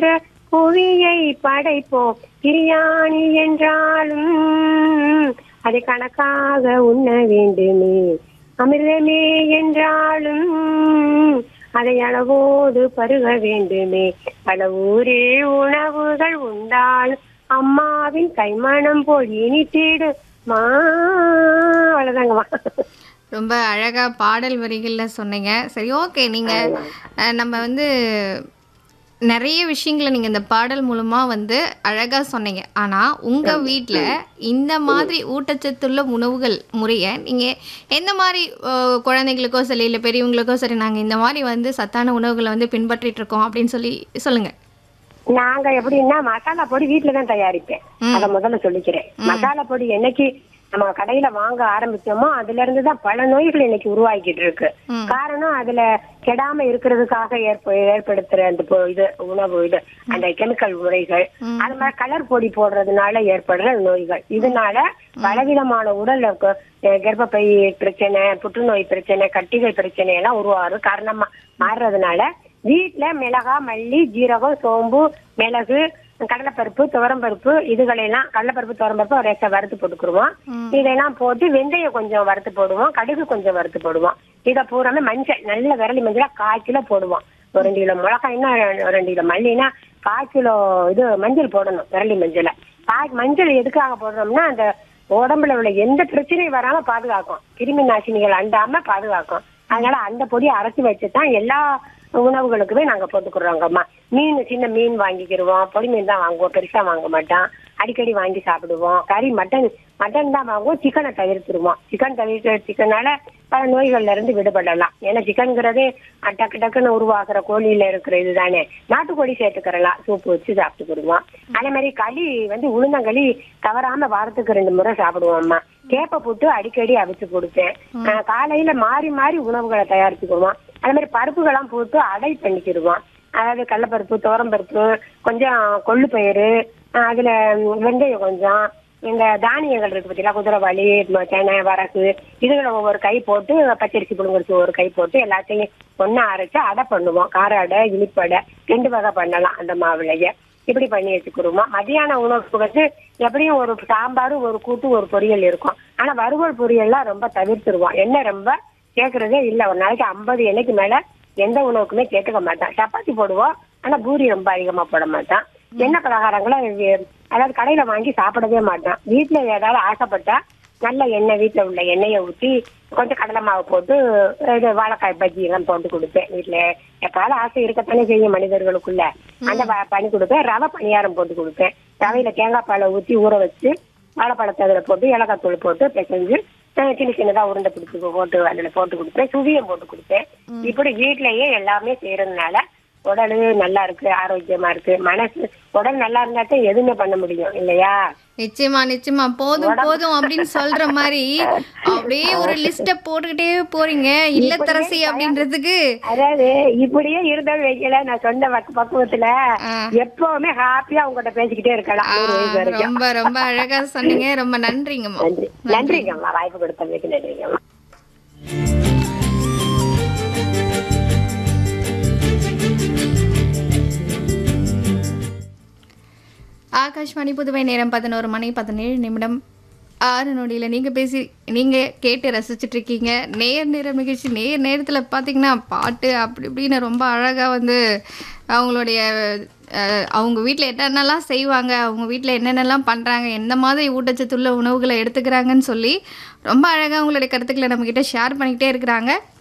பெற்ற புவியை படைப்போம் பிரியாணி என்றாலும் அதை கணக்காக உண்ண வேண்டுமே அமிர்தமே என்றாலும் அதை அளவோடு பருக வேண்டுமே பல ஊரில் உணவுகள் உண்டால் அம்மாவின் கைமணம் போல் இனித்திடு மா அவ்வளவுதாங்கம்மா ரொம்ப அழகா பாடல் வரிகள்ல சொன்னீங்க சரி ஓகே நீங்க அஹ், நம்ம வந்து நிறைய விஷயங்களை நீங்க இந்த பாடல் மூலமா வந்து அழகா சொன்னீங்க ஆனா உங்க வீட்ல இந்த மாதிரி ஊட்டச்சத்துள்ள உணவுகள் முறையை நீங்க எந்த மாதிரி அஹ், குழந்தைங்களுக்கோ சரி இல்லை பெரியவங்களுக்கோ சரி நாங்க இந்த மாதிரி வந்து சத்தான உணவுகளை வந்து பின்பற்றிட்டு இருக்கோம் அப்படின்னு சொல்லி சொல்லுங்க நாங்க எப்படின்னா மசாலா பொடி வீட்டுல தான் தயாரிப்பேன் அத முதல்ல சொல்லிக்கிறேன் மசாலா பொடி என்னைக்கு நம்ம கடையில வாங்க ஆரம்பிச்சோமோ அதுல இருந்து தான் பல நோய்கள் இன்னைக்கு உருவாக்கிட்டு இருக்கு காரணம் அதுல கெடாம இருக்கிறதுக்காக ஏற்ப ஏற்படுத்துற அந்த பொ- இது உணவு இது அந்த கெமிக்கல் முறைகள் அது மாதிரி கலர் பொடி போடுறதுனால ஏற்படுற நோய்கள் இதனால பலவிதமான உடல் இருக்க- அஹ் கர்ப்பப்பை பிரச்சனை புற்றுநோய் பிரச்சனை கட்டிகள் பிரச்சனை எல்லாம் உருவாகுது காரணமா மாறுறதுனால வீட்ல மிளகா மல்லி ஜீரகம் சோம்பு மிளகு கடலைப்பருப்பு துவரம்பருப்பு இதுகளெல்லாம் கடலைப்பருப்பு துவரம்பருப்பு ஒரு ரேசை வறுத்து போட்டுக்குருவோம் இதெல்லாம் போட்டு வெந்தயம் கொஞ்சம் வறுத்து போடுவோம் கடுகு கொஞ்சம் வறுத்து போடுவோம் இதை பூராமே மஞ்சள் நல்ல விரலி மஞ்சளா கால் கிலோ போடுவோம் ஒரு ரெண்டு கிலோ மிளகாய்னா ஒரு ரெண்டு கிலோ மல்லினா கால் கிலோ இது மஞ்சள் போடணும் விரலி மஞ்சளை காய் மஞ்சள் எதுக்காக போடுறோம்னா அந்த உடம்புல உள்ள எந்த பிரச்சனையும் வராம பாதுகாக்கும் கிருமி நாசினிகள் அண்டாம பாதுகாக்கும் அதனால அந்த பொடியை அரைச்சி வச்சு தான் எல்லா உணவுகளுக்குமே நாங்க போட்டுக்கிறோங்கம்மா மீன் சின்ன மீன் வாங்கிக்கிருவோம் பொடி மீன் தான் வாங்குவோம் பெருசா வாங்க மாட்டோம் அடிக்கடி வாங்கி சாப்பிடுவோம் கறி மட்டன் மட்டன் தான் வாங்குவோம் சிக்கனை தவிர்த்துருவோம் சிக்கன் தவிர்க்கிற சிக்கனால பல நோய்கள்ல இருந்து விடுபடலாம் ஏன்னா சிக்கன்ங்கிறதே அஹ், டக்கு டக்குன்னு உருவாக்குற கோழியில இருக்கிற இதுதானே நாட்டுக்கோழி சேர்த்துக்கிறலாம் சூப்பு வச்சு சாப்பிட்டுக்கிடுவோம் அதே மாதிரி களி வந்து உளுந்தங்களி தவறாம வாரத்துக்கு ரெண்டு முறை சாப்பிடுவோம்மா கேப்ப போட்டு அடிக்கடி அவிச்சு கொடுப்பேன் அஹ், காலையில மாறி மாறி உணவுகளை தயாரிச்சுக்குவோம் அதே மாதிரி பருப்புகள்லாம் போட்டு அடை பண்ணிக்கிடுவோம் அதாவது கடலப்பருப்பு துவரம்பருப்பு கொஞ்சம் கொள்ளு பயிறு அஹ், அதுல ம், வெந்தயம் கொஞ்சம் இந்த தானியங்கள் இருக்கு பார்த்தீங்களா குதிரைவாளி ம- தெனை வரகு இதுகளை ஒவ்வொரு கை போட்டு பச்சரிசி புழுங்கரிசி ஒரு கை போட்டு எல்லாத்தையும் ஒண்ணா அரைச்சு அடை பண்ணுவோம் கார அடை இனிப்பு அடை ரெண்டு வகை பண்ணலாம் அந்த மாவுலயே இப்படி பண்ணி வச்சுக்கிடுவோம் மதியான உணவுக்கு வந்து எப்படியும் ஒரு சாம்பார் ஒரு கூட்டு ஒரு பொரியல் இருக்கும் ஆனா வறுவல் பொரியல்லாம் ரொம்ப தவிர்த்துருவோம் எண்ணெய் ரொம்ப கேக்குறதே இல்ல ஒரு நாளைக்கு ஐம்பது எண்ணெய்க்கு மேல எந்த உணவுக்குமே கேட்டுக்க மாட்டான் சப்பாத்தி போடுவோம் ஆனா பூரி ரொம்ப அதிகமா போட மாட்டான் எண்ணெய் பலகாரங்களை வே- அதாவது கடையில வாங்கி சாப்பிடவே மாட்டான் வீட்டுல ஏதாவது ஆசைப்பட்டா நல்ல எண்ணெய் வீட்டுல உள்ள எண்ணெயை ஊத்தி கொஞ்சம் கடலை மாவு போட்டு இது வாழைக்காய் பஜ்ஜி எல்லாம் போட்டு கொடுப்பேன் வீட்டுல எப்பாவது ஆசை இருக்கத்தானே செய்யும் மனிதர்களுக்குள்ள அந்த ப- பண்ணி கொடுப்பேன் ரவை பணியாரம் போட்டு கொடுப்பேன் ரவையில தேங்காய் பாலை ஊத்தி ஊற வச்சு வாழைப்பழத்தை அதுல போட்டு ஏலக்காய் தூள் போட்டு பிசைஞ்சு அஹ் சின்ன சின்னதா உருண்டை பிடிச்சி போட்டு அதுல போட்டு கொடுப்பேன் சுவியம் போட்டு கொடுப்பேன் இப்படி வீட்லயே எல்லாமே செய்யறதுனால உடல் நல்லா இருக்கு ஆரோக்கியமா இருக்கு மனசு உடல் நல்லா இருந்தா தான் எதுவுமே பண்ண முடியும் இல்லையா நிச்சயமா நிச்சயமா போதும் போதும் அப்படின்னு சொல்ற மாதிரி அப்படியே ஒரு லிஸ்ட போட்டுக்கிட்டே போறீங்க இல்லத்தரசி அப்படின்றதுக்கு அதாவது இப்படியே இருந்தாலும் வைக்கல நான் சொன்ன பக்கு- பக்குவத்துல ஆ. எப்பவுமே ஹாப்பியா உங்ககிட்ட பேசிக்கிட்டே இருக்கலாம் ஆ, நூறு வயசு வரைக்கும் ரொம்ப ரொம்ப அழகா சொன்னீங்க ரொம்ப நன்றிங்கம்மா நன்றி நன்றிங்கம்மா வாய்ப்பு கொடுத்ததுக்கு நன்றிங்கம்மா ஆகாஷ்வாணி புதுவை நேரம் பதினோரு மணி பதினேழு நிமிடம் ஆறு நொடியில் நீங்கள் பேசி நீங்கள் கேட்டு ரசிச்சிட்டு இருக்கீங்க நேர் நேரம் நிகழ்ச்சி நேர் நேரத்தில் பார்த்தீங்கன்னா பாட்டு அப்படி இப்படின்னு ரொம்ப அழகாக வந்து அவங்களுடைய அஹ், அவங்க வீட்டில் என்னென்னலாம் செய்வாங்க அவங்க வீட்டில் என்னென்னலாம் பண்ணுறாங்க எந்த மாதிரி ஊட்டச்சத்துள்ள உணவுகளை எடுத்துக்கிறாங்கன்னு சொல்லி ரொம்ப அழகாக அவங்களுடைய கருத்துக்களை நம்மக்கிட்ட ஷேர் பண்ணிக்கிட்டே இருக்கிறாங்க